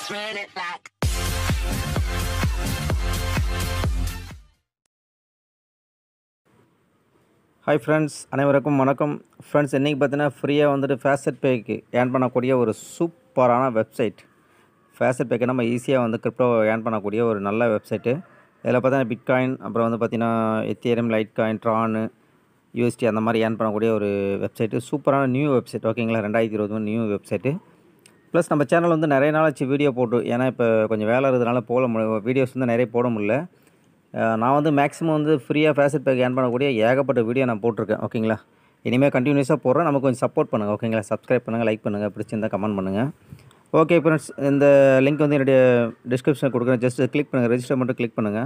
Run it back. Hi friends அனைவருக்கும் வணக்கம் friends இன்றைக்கி பார்த்தீங்கன்னா ஃப்ரீயாக வந்துட்டு ஃபேசட் பேக்கு ஏர்ன் பண்ணக்கூடிய ஒரு சூப்பரான வெப்சைட் ஃபேசட் பேக்கு நம்ம ஈஸியாக வந்து கிரிப்டோ ஏர்ன் பண்ணக்கூடிய ஒரு நல்ல வெப்சைட்டு இதில் பார்த்தீங்கன்னா பிட்காயின் அப்புறம் வந்து பார்த்திங்கன்னா ethereum litecoin Tron USD அந்த மாதிரி ஏர்ன் பண்ணக்கூடிய ஒரு வெப்சைட்டு சூப்பரான நியூ வெப்சைட் ஓகேங்களா ரெண்டாயிரத்தி இருபது நியூ வெப்சைட்டு ப்ளஸ் நம்ம சேனல் வந்து நிறைய நாளாச்சு வீடியோ போட்டு ஏன்னா இப்போ கொஞ்சம் வேலை இருக்கிறதுனால போட முடியல வீடியோஸ் வந்து நிறைய போட முடியல அஹ் நான் வந்து மேக்ஸிமம் வந்து ஃப்ரீயாக ஃபேசட் பேக் ஏர்ன் பண்ணக்கூடிய ஏகப்பட்ட வீடியோ நான் போட்டிருக்கேன் ஓகேங்களா இனிமேல் கண்டினியூஸாக போடுறேன் நமக்கு கொஞ்சம் சப்போர்ட் பண்ணுங்கள் ஓகேங்களா சப்ஸ்கிரைப் பண்ணுங்கள் லைக் பண்ணுங்கள் பிடிச்சிருந்தா கமெண்ட் பண்ணுங்கள் ஓகே ஃப்ரெண்ட்ஸ் இந்த லிங்க் வந்து என்னுடைய டிஸ்கிரிப்ஷனில் கொடுக்குறேன் ஜஸ்ட் கிளிக் பண்ணுங்கள் ரெஜிஸ்டர் மட்டும் கிளிக் பண்ணுங்கள்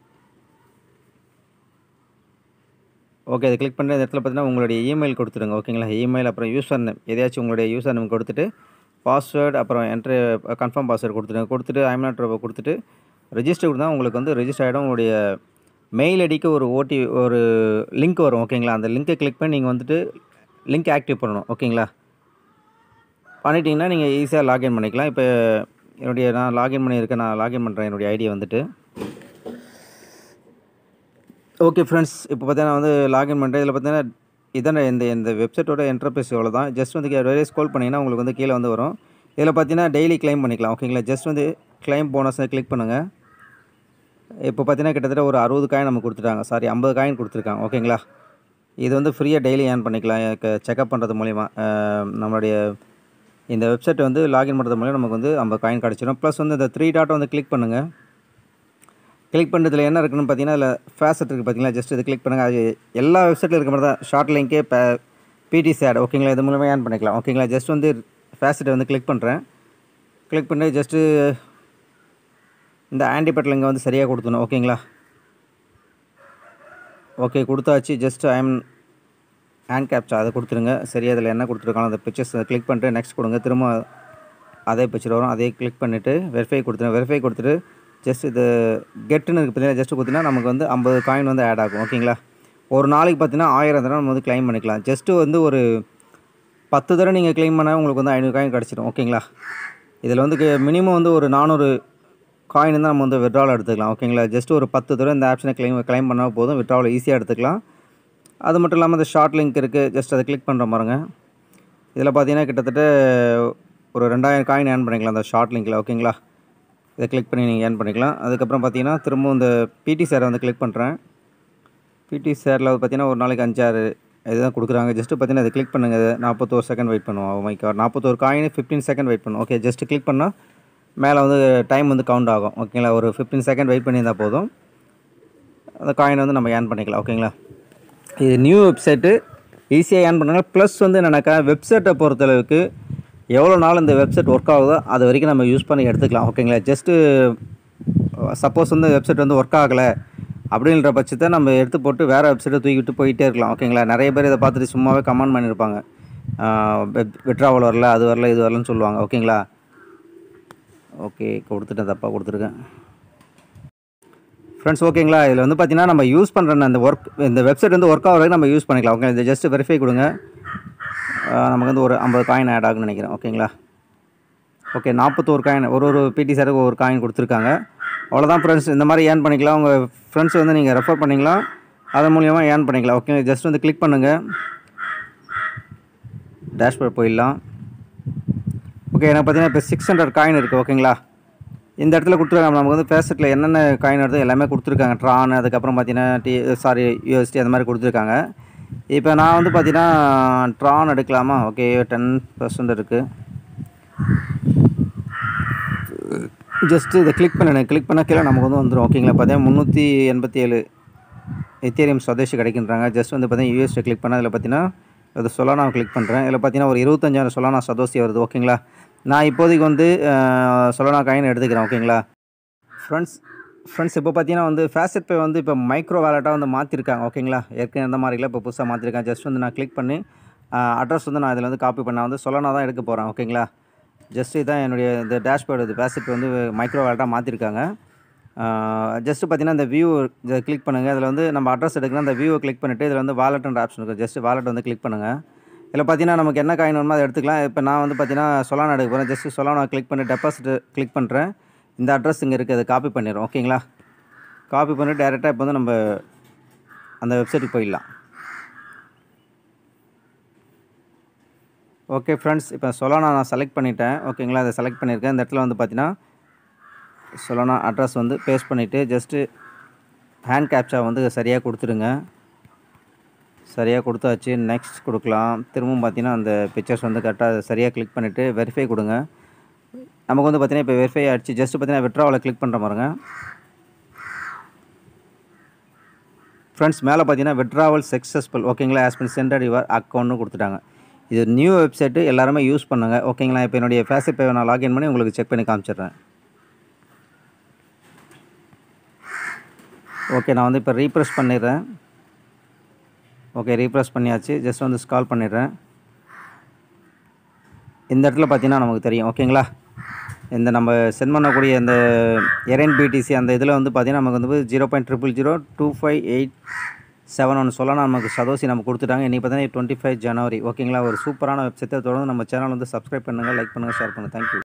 ஓகே அதை கிளிக் பண்ணி இந்த இடத்துல பார்த்தீங்கன்னா உங்களுடைய இமெயில் கொடுத்துருங்க ஓகேங்களா இமெயில் அப்புறம் யூசர் நேம் எதையாச்சும் உங்களுடைய யூசர் நேம் கொடுத்துட்டு பாஸ்வேர்டு அப்புறம் என்ட்ரு கன்ஃபார்ம் பாஸ்வேர்டு கொடுத்துருங்க கொடுத்துட்டு ஐம் நாட் கொடுத்துட்டு ரெஜிஸ்டர் கொடுத்தா உங்களுக்கு வந்து ரெஜிஸ்டர் ஆகிடும் உங்களுடைய மெயில் ஐடிக்கு ஒரு ஓடி ஒரு லிங்க் வரும் ஓகேங்களா அந்த லிங்க்கை கிளிக் பண்ணி நீங்கள் வந்துட்டு லிங்க் ஆக்டிவ் பண்ணணும் ஓகேங்களா பண்ணிட்டீங்கன்னா நீங்கள் ஈஸியாக லாகின் பண்ணிக்கலாம் இப்போ என்னுடைய நான் லாகின் பண்ணியிருக்கேன் நான் லாகின் பண்ணுறேன் என்னுடைய ஐடியை வந்துட்டு ஓகே ஃப்ரெண்ட்ஸ் இப்போ பார்த்தீங்கன்னா வந்து லாகின் பண்ணுறேன் இதில் பார்த்தீங்கன்னா இதான இந்த இந்த வெப்சைட்டோட என்டர்பிரைஸ் இவ்வளோ தான் ஜஸ்ட் வந்து வெளியே ஸ்க்ரோல் பண்ணிங்கன்னா உங்களுக்கு வந்து கீழே வந்து வரும் இதில் பார்த்தீங்கன்னா டெய்லி க்ளைம் பண்ணிக்கலாம் ஓகேங்களா ஜஸ்ட் வந்து க்ளைம் போனஸை கிளிக் பண்ணுங்கள் இப்போ பார்த்தீங்கன்னா கிட்டத்தட்ட ஒரு அறுபது காயின் நமக்கு கொடுத்துட்டாங்க சாரி ஐம்பது காயின் கொடுத்துருக்காங்க ஓகேங்களா இது வந்து ஃப்ரீயாக டெய்லி ஏர்ன் பண்ணிக்கலாம் செக்அப் பண்ணுறது மூலிமா அஹ், நம்மளுடைய இந்த வெப்சைட் வந்து லாகின் பண்ணுறது மூலிமா நமக்கு வந்து ஐம்பது காயின் கிடச்சிடும் ப்ளஸ் வந்து இந்த த்ரீ டாட்டை வந்து கிளிக் பண்ணுங்கள் கிளிக் பண்ணுறதுல என்ன இருக்குன்னு பார்த்தீங்கன்னா அதில் ஃபேசட் இருக்குது பார்த்தீங்களா ஜஸ்ட் இது கிளிக் பண்ணுங்கள் அது எல்லா வெப்சைட்டில் இருக்க மாதிரி தான் ஷார்ட் லிங்கே இப்போ பிடி சேட் ஓகேங்களா இது மூலமாக ஏர்ன் பண்ணிக்கலாம் ஓகேங்களா ஜஸ்ட் வந்து ஃபேசட்டை வந்து கிளிக் பண்ணுறேன் கிளிக் பண்ணி ஜஸ்ட்டு இந்த ஆன்டிபேட்டில் இங்கே வந்து சரியாக கொடுத்துணும் ஓகேங்களா ஓகே கொடுத்தாச்சு ஜஸ்ட் ஐஎம் ஹேண்ட் கேப்ச்சா அதை கொடுத்துருங்க சரி அதில் என்ன கொடுத்துருக்காங்க அந்த பிக்சர்ஸ் கிளிக் பண்ணிட்டு நெக்ஸ்ட் கொடுங்க திரும்ப அதே பிக்சர் வரும் அதே கிளிக் பண்ணிவிட்டு வெரிஃபை கொடுத்துருங்க வெரிஃபை கொடுத்துட்டு ஜஸ்ட் இது கெட்டுன்னு இருக்குது பார்த்தீங்கன்னா ஜஸ்ட் கொடுத்தீங்கன்னா நமக்கு வந்து ஐம்பது காயின் வந்து ஆட் ஆகும் ஓகேங்களா ஒரு நாளைக்கு பார்த்தீங்கன்னா ஆயிரம் தடவை நம்ம வந்து க்ளைம் பண்ணிக்கலாம் ஜஸ்ட்டு வந்து ஒரு பத்து தடவை நீங்கள் க்ளைம் பண்ணால் உங்களுக்கு வந்து ஐநூறு காயின் கிடச்சிடும் ஓகேங்களா இதில் வந்து மினிமம் வந்து ஒரு நானூறு காயின் தான் நம்ம வந்து விட்ராவல் எடுத்துக்கலாம் ஓகேங்களா ஜஸ்ட் ஒரு பத்து தடவை இந்த ஆப்ஷனை க்ளைம் க்ளைம் பண்ணால் போதும் விட்ராவல் ஈஸியாக எடுத்துக்கலாம் அது மட்டும் இல்லாமல் இந்த ஷார்ட் லிங்க் இருக்குது ஜஸ்ட் அதை கிளிக் பண்ணுற பாருங்க இதில் பார்த்தீங்கன்னா கிட்டத்தட்ட ஒரு ரெண்டாயிரம் காயின் ஏர்ன் பண்ணிக்கலாம் அந்த ஷார்ட் லிங்க்கில் ஓகேங்களா இதை கிளிக் பண்ணி நீங்கள் ஏர்ன் பண்ணிக்கலாம் அதுக்கப்புறம் பார்த்தீங்கன்னா திரும்ப இந்த பிடி சேரை வந்து கிளிக் பண்ணுறேன் பிடி சேரில் பார்த்தீங்கன்னா ஒரு நாளைக்கு அஞ்சாறு இதுதான் கொடுக்குறாங்க ஜஸ்ட்டு பார்த்தீங்கன்னா இதை கிளிக் பண்ணுங்கள் நாற்பத்தோரு செகண்ட் வெயிட் பண்ணுவோம் மைக்கா நாற்பத்தோரு காயின் ஃபிஃப்டீன் செகண்ட் வெயிட் பண்ணும் ஓகே ஜஸ்ட்டு கிளிக் பண்ணால் மேலே வந்து டைம் வந்து கவுண்ட் ஆகும் ஓகேங்களா ஒரு ஃபிஃப்டீன் செகண்ட் வெயிட் பண்ணியிருந்தால் போதும் அந்த காயின் வந்து நம்ம ஏர்ன் பண்ணிக்கலாம் ஓகேங்களா இது நியூ வெப்சைட்டு ஈஸியாக ஏர்ன் பண்ணுங்க ப்ளஸ் வந்து என்னென்னாக்கா வெப்சைட்டை பொறுத்தளவுக்கு எவ்வளோ நாள் இந்த வெப்சைட் ஒர்க் ஆகுதோ அது வரைக்கும் நம்ம யூஸ் பண்ணி எடுத்துக்கலாம் ஓகேங்களா ஜஸ்ட்டு சப்போஸ் வந்து வெப்சைட் வந்து ஒர்க் ஆகலை அப்படின்ற பட்சத்தை நம்ம எடுத்து போட்டு வேறு வெப்சைட்டை தூக்கிட்டு போயிட்டே இருக்கலாம் ஓகேங்களா நிறைய பேர் இதை பார்த்துட்டு சும்மாவே கமெண்ட் பண்ணியிருப்பாங்க விட்ராவல் வரல அது வரல இது வரலன்னு சொல்லுவாங்க ஓகேங்களா ஓகே கொடுத்துட்டேன் தப்பாக கொடுத்துருக்கேன் ஃப்ரெண்ட்ஸ் ஓகேங்களா இதில் வந்து பார்த்தீங்கன்னா நம்ம யூஸ் பண்ணுற அந்த ஒர்க் இந்த வெப்சைட் வந்து ஒர்க் ஆகிற வரைக்கும் நம்ம யூஸ் பண்ணிக்கலாம் ஓகே இதை ஜஸ்ட் வெரிஃபை கொடுங்க ஆஹ் நமக்கு வந்து ஒரு ஐம்பது காயின் ஆட் ஆகும்னு நினைக்கிறேன் ஓகேங்களா ஓகே நாற்பத்தோரு காயின் ஒரு ஒரு பிடி சாருக்கு ஒரு காயின் கொடுத்துருக்காங்க அவ்வளோதான் ஃப்ரெண்ட்ஸ் இந்த மாதிரி ஏர்ன் பண்ணிக்கலாம் உங்கள் ஃப்ரெண்ட்ஸ் வந்து நீங்கள் ரெஃபர் பண்ணிக்கலாம் அதன் மூலியமாக ஏர்ன் பண்ணிக்கலாம் ஓகே ஜஸ்ட் வந்து கிளிக் பண்ணுங்கள் டேஷ்போர்ட் போயிடலாம் ஓகே எனக்கு பார்த்தீங்கன்னா இப்போ சிக்ஸ் ஹண்ட்ரட் காயின் இருக்குது ஓகேங்களா இந்த இடத்துல கொடுத்துருக்காங்க நமக்கு வந்து ஃபேசட்டில் என்னென்ன காயின் வருது எல்லாமே கொடுத்துருக்காங்க ட்ரான் அதுக்கப்புறம் பார்த்தீங்கன்னா டி சாரி யூஎஸ்டி அந்த மாதிரி கொடுத்துருக்காங்க இப்போ நான் வந்து பார்த்தீங்கன்னா ட்ரான் எடுக்கலாமா ஓகே டென் பர்சன்ட் இருக்குது ஜஸ்ட்டு இதை கிளிக் பண்ணேன் கிளிக் பண்ண கீழே நமக்கு வந்து வந்துடும் ஓகேங்களா பார்த்தீங்கன்னா முந்நூற்றி எண்பத்தி ஏழு எத்தேரியம் சுதேஷி கிடைக்கின்றாங்க ஜஸ்ட் வந்து பார்த்தீங்கன்னா யூஎஸ்டி கிளிக் பண்ண அதில் பார்த்தீங்கன்னா அது சொலானா கிளிக் பண்ணுறேன் இதில் பார்த்தீங்கன்னா ஒரு இருபத்தஞ்சாயிரம் சொலானா சதோசி வருது ஓகேங்களா நான் இப்போதைக்கு வந்து சொலானா காயின் எடுத்துக்கிறேன் ஓகேங்களா ஃப்ரெண்ட்ஸ் ஃப்ரெண்ட்ஸ் இப்போ பார்த்தீங்கன்னா வந்து ஃபேசட் பே வந்து இப்போ மைக்ரோ வேலட்டாக வந்து மாற்றிருக்காங்க ஓகேங்களா ஏற்கனவே இந்த மாதிரிலாம் இப்போ புதுசாக மாற்றிருக்காங்க ஜஸ்ட் வந்து நான் கிளிக் பண்ணி அட்ரஸ் வந்து நான் இதில் வந்து காப்பி பண்ண வந்து சொலானா தான் எடுக்க போகிறேன் ஓகேங்களா ஜஸ்ட் இதான் என்னுடைய இந்த டேஷ்போர்டு இது ஃபேசட் வந்து மைக்ரோ வேலட்டாக மாற்றிருக்காங்க ஜஸ்ட்டு பார்த்தீங்கன்னா இந்த வியூ கிளிக் பண்ணுங்கள் அதில் வந்து நம்ம அட்ரஸ் எடுக்கணும் அந்த வியூவை கிளிக் பண்ணிவிட்டு இதில் வந்து வாலெட்ன்ற ஆப்ஷன் இருக்குது ஜஸ்ட் வாலெட் வந்து கிளிக் பண்ணுங்கள் இதில் பார்த்தீங்கன்னா நமக்கு என்ன காயின் வேணுமோ அதை எடுத்துக்கலாம் இப்போ நான் வந்து பார்த்தீங்கன்னா சொலானா எடுக்க போகிறேன் ஜஸ்ட் சொலானா கிளிக் பண்ணி டெபாசிட் கிளிக் பண்ணுறேன் இந்த அட்ரஸ் இங்கே இருக்குது அதை காப்பி பண்ணிடுறோம் ஓகேங்களா காப்பி பண்ணி டேரெக்டாக இப்போ வந்து நம்ம அந்த வெப்சைட்டுக்கு போயிடலாம் ஓகே ஃப்ரெண்ட்ஸ் இப்போ சொலானா நான் செலக்ட் பண்ணிட்டேன் ஓகேங்களா அதை செலக்ட் பண்ணியிருக்கேன் இந்த இடத்துல வந்து பார்த்தீங்கன்னா சொலானா அட்ரஸ் வந்து பேஸ்ட் பண்ணிவிட்டு ஜஸ்ட்டு ஹேண்ட் கேப்சா வந்து சரியாக கொடுத்துடுங்க சரியாக கொடுத்தாச்சு நெக்ஸ்ட் கொடுக்கலாம் திரும்பவும் பார்த்தீங்கன்னா அந்த பிக்சர்ஸ் வந்து கரெக்டாக சரியாக கிளிக் பண்ணிவிட்டு வெரிஃபை கொடுங்க நமக்கு வந்து பார்த்தீங்கன்னா இப்போ வெரிஃபை ஆகிடுச்சு ஜஸ்ட் பார்த்தீங்கன்னா விட்ராவில் கிளிக் பண்ணுற பாருங்க ஃப்ரெண்ட்ஸ் மேலே பார்த்தீங்கன்னா விட்ராவல் சக்ஸஸ்ஃபுல் ஓகேங்களா ஆஸ் பின் சென்டர் யுவர் அக்கௌண்ட்னு கொடுத்துட்டாங்க இது நியூ வெப்சைட்டு எல்லாருமே யூஸ் பண்ணுங்கள் ஓகேங்களா இப்போ என்னுடைய ஃபேஸை நான் லாகின் பண்ணி உங்களுக்கு செக் பண்ணி காமிச்சிடுறேன் ஓகே நான் வந்து இப்போ ரீப்ரெஸ் பண்ணிடுறேன் ஓகே ரீப்ரெஸ் பண்ணியாச்சு ஜஸ்ட் வந்து ஸ்கால் பண்ணிடுறேன் இந்த இடத்துல பார்த்தீங்கன்னா நமக்கு தெரியும் ஓகேங்களா இந்த நம்ம சென்ட் பண்ணக்கூடிய இந்த எரன் பிடிசி அந்த இதில் வந்து பார்த்தீங்கன்னா நமக்கு வந்து zero point triple zero two five eight seven ஒன்று சொல்லலாம் நமக்கு சதோசி நமக்கு கொடுத்துட்டாங்க இன்றைக்கி பார்த்தீங்கன்னா டுவெண்ட்டி ஃபைவ் ஜனவரி ஓகேங்களா ஒரு சூப்பரான வெப்சைட்டை தொடர்ந்து நம்ம சேனல் வந்து சப்ஸ்கிரைப் பண்ணுங்கள் லைக் பண்ணுங்கள் ஷேர் பண்ணுங்கள் தேங்க்யூ